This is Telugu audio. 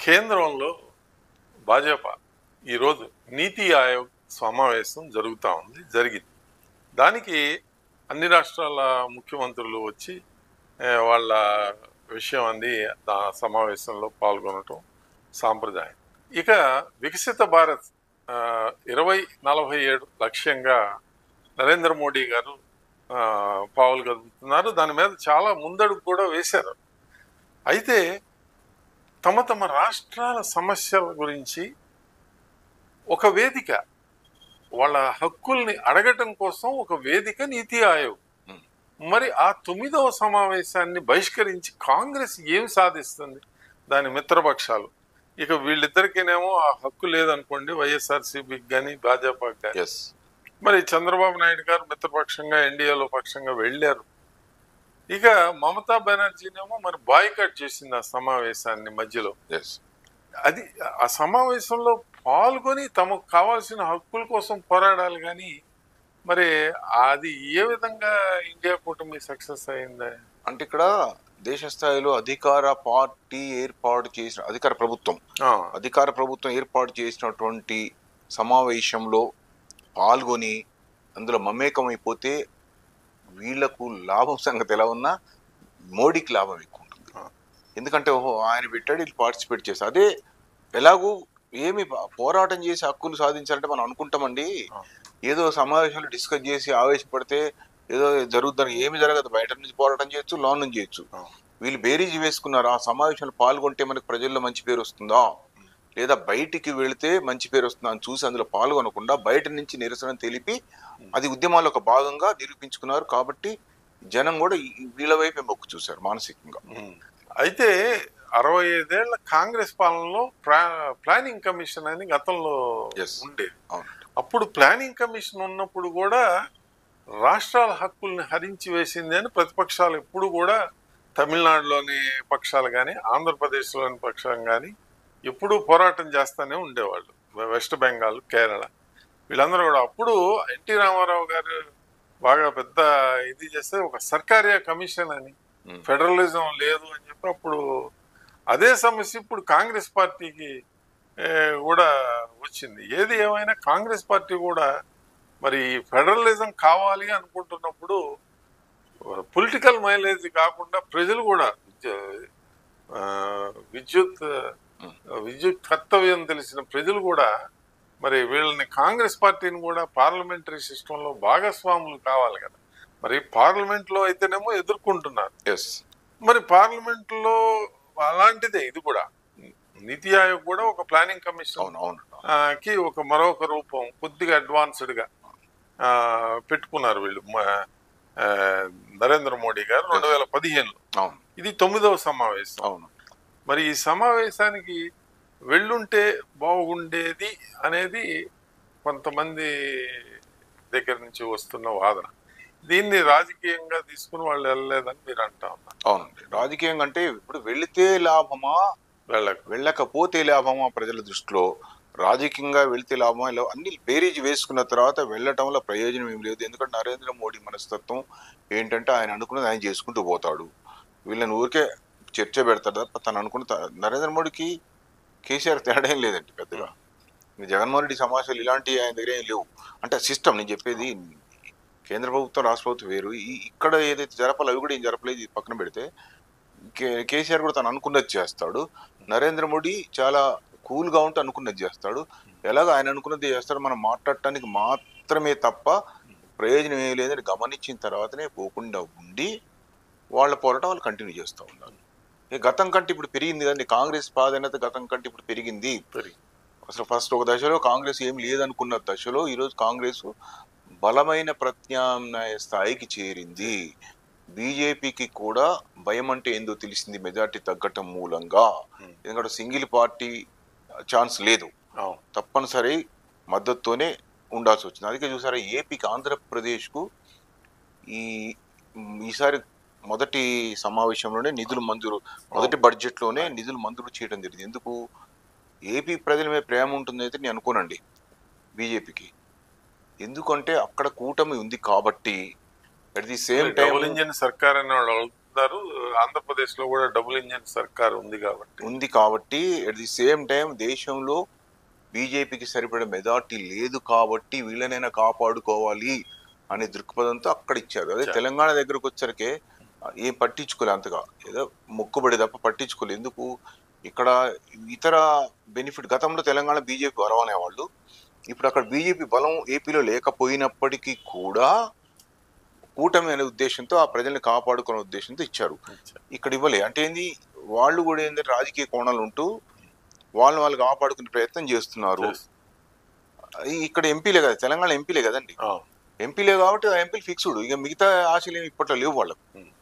కేంద్రంలో భాజపా ఈరోజు నీతి ఆయోగ్ సమావేశం జరుగుతూ ఉంది జరిగింది దానికి అన్ని రాష్ట్రాల ముఖ్యమంత్రులు వచ్చి ఏ, వాళ్ళ విషయం అంది ఆ సమావేశంలో పాల్గొనటం సాంప్రదాయం ఇక వికసిత భారత్ ఆ, ఇరవై నలభై ఏడు లక్ష్యంగా నరేంద్ర మోడీ గారు ఆ, పావులు కదుపుతున్నారు దాని మీద చాలా ముందడుగు కూడా వేశారు అయితే తమ తమ రాష్ట్రాల సమస్యల గురించి ఒక వేదిక వాళ్ళ హక్కుల్ని అడగటం కోసం ఒక వేదిక నీతి ఆయోగ్ Hmm. మరి ఆ తొమ్మిదవ సమావేశాన్ని బహిష్కరించి కాంగ్రెస్ ఏం సాధిస్తుంది దాని మిత్రపక్షాలు ఇక వీళ్ళిద్దరికేనేమో ఆ హక్కు లేదనుకోండి వైఎస్ఆర్సీపీకి కానీ భాజపాకి కానీ ఎస్ మరి చంద్రబాబు నాయుడు గారు మిత్రపక్షంగా ఎన్డీఏలో పక్షంగా వెళ్ళారు ఇక మమతా బెనర్జీనేమో మరి బాయ్కట్ చేసింది ఆ సమావేశాన్ని మధ్యలో ఎస్ అది ఆ సమావేశంలో పాల్గొని తమకు కావాల్సిన హక్కుల కోసం పోరాడాలి కానీ మరి అది ఏ విధంగా ఇండియా కూటమి సక్సెస్ అయిందా అంటే ఇక్కడ దేశ స్థాయిలో అధికార పార్టీ ఏర్పాటు చేసిన అధికార ప్రభుత్వం ఆ, అధికార ప్రభుత్వం ఏర్పాటు చేసినటువంటి సమావేశంలో పాల్గొని అందులో మమేకమైపోతే వీళ్లకు లాభం సంగతి ఎలా ఉన్నా మోడీకి లాభం ఎక్కువ ఉంటుంది ఆ. ఎందుకంటే ఓహో ఆయన పెట్టాడు వీళ్ళు పార్టిసిపేట్ చేస్తారు అదే ఎలాగూ ఏమి ప- పోరాటం చేసి హక్కులు సాధించాలంటే మనం అనుకుంటామండి ఆ. ఏదో సమావేశంలో డిస్కస్ చేసి ఆవేశపడితే ఏదో జరుగుతుంది ఏమి జరగదు బయట నుంచి పోరాటం చేయొచ్చు లోన్ నుంచి చేయొచ్చు ఆ. వీళ్ళు బేరీజ్ వేసుకున్నారు ఆ సమావేశంలో పాల్గొంటే మనకు ప్రజల్లో మంచి పేరు వస్తుందా లేదా బయటికి వెళితే మంచి పేరు వస్తుందా అని చూసి అందులో పాల్గొనకుండా బయట నుంచి నిరసన తెలిపి అది ఉద్యమాల్లో ఒక భాగంగా నిరూపించుకున్నారు కాబట్టి జనం కూడా ఈ- వీళ్ళ వైపే మొక్కు చూశారు మానసికంగా ఉమ్. అయితే అరవై ఐదేళ్ల కాంగ్రెస్ పాలనలో ప్లా ప్లానింగ్ కమిషన్ అని గతంలో Yes. ఉండేది అవునండి అప్పుడు ప్లానింగ్ కమిషన్ ఉన్నప్పుడు కూడా రాష్ట్రాల హక్కుల్ని హరించి వేసింది అని ప్రతిపక్షాలు ఎప్పుడు కూడా తమిళనాడులోని పక్షాలు కానీ ఆంధ్రప్రదేశ్లోని పక్షాలు కానీ ఎప్పుడూ పోరాటం చేస్తూనే ఉండేవాళ్ళు వెస్ట్ బెంగాల్ కేరళ వీళ్ళందరూ కూడా అప్పుడు ఎన్టీ రామారావు గారు బాగా పెద్ద ఇది చేస్తే ఒక సర్కారియా కమిషన్ అని ఉమ్. ఫెడరలిజం లేదు అని చెప్పి అప్పుడు అదే సమస్య ఇప్పుడు కాంగ్రెస్ పార్టీకి ఏ, కూడా వచ్చింది ఏది ఏమైనా కాంగ్రెస్ పార్టీ కూడా మరి ఫెడరలిజం కావాలి అనుకుంటున్నప్పుడు పొలిటికల్ మైలేజ్ కాకుండా ప్రజలు కూడా విద్య- ఆ, విద్యుత్ విద్యుత్ కర్తవ్యం తెలిసిన ప్రజలు కూడా మరి వీళ్ళని కాంగ్రెస్ పార్టీని కూడా పార్లమెంటరీ సిస్టంలో భాగస్వాములు కావాలి కదా మరి పార్లమెంట్లో అయితేనేమో ఎదుర్కొంటున్నారు ఎస్ మరి పార్లమెంట్ లో అలాంటిదే ఇది కూడా నీతి ఆయోగ్ కూడా ఒక ప్లానింగ్ కమిషన్ అవును అవును ఆ, కి ఒక మరొక రూపం కొద్దిగా అడ్వాన్స్డ్ గా ఆ, పెట్టుకున్నారు వీళ్ళు మ- ఆ, నరేంద్ర మోడీ గారు రెండు వేల పదిహేనులో అవును ఇది తొమ్మిదవ సమావేశం అవును మరి ఈ సమావేశానికి వెళ్ళుంటే బాగుండేది అనేది కొంతమంది దగ్గర నుంచి వస్తున్న వాదన దీన్ని రాజకీయంగా తీసుకుని వాళ్ళు వెళ్ళలేదని మీరు అంటా ఉన్నారు అవునండి రాజకీయంగా అంటే ఇప్పుడు వెళితే లాభమా వెళ్ళక వెళ్ళకపోతే లాభమా ప్రజల దృష్టిలో రాజకీయంగా వెళ్తే లాభమా ఇలా అన్ని బేరీజ్ వేసుకున్న తర్వాత వెళ్ళటం వల్ల ప్రయోజనం ఏం లేదు ఎందుకంటే నరేంద్ర మోడీ మనస్తత్వం ఏంటంటే ఆయన అనుకున్నది ఆయన చేసుకుంటూ పోతాడు వీళ్ళని ఊరికే చర్చ పెడతాడు తప్ప తను అనుకున్న త- నరేంద్ర మోడీకి కేసీఆర్ తేడా ఏం లేదండి పెద్దగా ఇంకా జగన్మోహన్ రెడ్డి సమస్యలు ఇలాంటివి ఆయన దగ్గర ఏం లేవు అంటే సిస్టమ్ నేను చెప్పేది కేంద్ర ప్రభుత్వం రాష్ట్ర ప్రభుత్వం వేరు ఈ- ఇక్కడ ఏదైతే జరపాలో అవి కూడా ఏం జరపలేదు ఇది పక్కన పెడితే కే- కేసీఆర్ కూడా తను అనుకున్నది చేస్తాడు నరేంద్ర మోడీ చాలా కూల్గా ఉంటూ అనుకున్నది చేస్తాడు ఎలాగ ఆయన అనుకున్నది చేస్తాడు మనం మాట్లాడటానికి మాత్రమే తప్ప ప్రయోజనం ఏం లేదని గమనించిన తర్వాతనే పోకుండా ఉండి వాళ్ళ పోరాటం వాళ్ళు కంటిన్యూ చేస్తూ ఉన్నారు ఇక గతం కంటే ఇప్పుడు పెరిగింది కదండి కాంగ్రెస్ ప్రాధాన్యత గతం కంటే ఇప్పుడు పెరిగింది పెరిగి అసలు ఫస్ట్ ఒక దశలో కాంగ్రెస్ ఏం లేదనుకున్న దశలో ఈరోజు కాంగ్రెస్ బలమైన ప్రత్యామ్నాయ స్థాయికి చేరింది బీజేపీకి కూడా భయం అంటే ఏందో తెలిసింది మెజార్టీ తగ్గటం మూలంగా Hmm. ఎందుకంటే సింగిల్ పార్టీ ఛాన్స్ లేదు అవును తప్పనిసరి మద్దతుతోనే ఉండాల్సి వచ్చింది అందుకే చూసారా ఏపీకి ఆంధ్రప్రదేశ్కు ఈ ఈసారి మొదటి సమావేశంలోనే నిధులు మంజూరు మొదటి బడ్జెట్లోనే నిధులు మంజూరు చేయడం జరిగింది ఎందుకు ఏపీ ప్రజల మీద ప్రేమ ఉంటుంది అయితే నేను అనుకోనండి బీజేపీకి ఎందుకంటే అక్కడ కూటమి ఉంది కాబట్టి at the same time double engine సర్కార్ అని వాళ్ళు చెప్తున్నారు ఆంధ్రప్రదేశ్ లో కూడా డబుల్ ఇంజన్ సర్కార్ ఉంది కాబట్టి ఉంది కాబట్టి అట్ ది సేమ్ టైం దేశంలో బీజేపీకి సరిపడే మెజార్టీ లేదు కాబట్టి వీళ్ళనైనా కాపాడుకోవాలి అనే దృక్పథంతో అక్కడ ఇచ్చారు అదే ఇచ్చారు. తెలంగాణ దగ్గరకు వచ్చరికి ఏం పట్టించుకోలే అంతగా ఏదో మొక్కుబడి తప్ప పట్టించుకోలే ఎందుకు ఇక్కడ ఇతర బెనిఫిట్ గతంలో తెలంగాణ బీజేపీ వరవనేవాళ్ళు ఇప్పుడు అక్కడ బీజేపీ బలం ఏపీలో లేకపోయినప్పటికీ కూడా కూటమి అనే ఉద్దేశంతో ఆ ప్రజల్ని కాపాడుకునే ఉద్దేశంతో ఇచ్చారు ఇక్కడ ఇవ్వలే అంటే ఏంది వాళ్ళు కూడా ఏంటంటే రాజకీయ కోణాలు ఉంటూ వాళ్ళని వాళ్ళు కాపాడుకునే ప్రయత్నం చేస్తున్నారు ఈ- ఇక్కడ ఎంపీలే కదా తెలంగాణ ఎంపీలే కదండి ఆ, ఎంపీలే కాబట్టి ఆ ఎంపీలు ఫిక్స్డ్ ఇక మిగతా ఆశలు ఏమి ఇప్పట్లో లేవు వాళ్ళకు ఉమ్.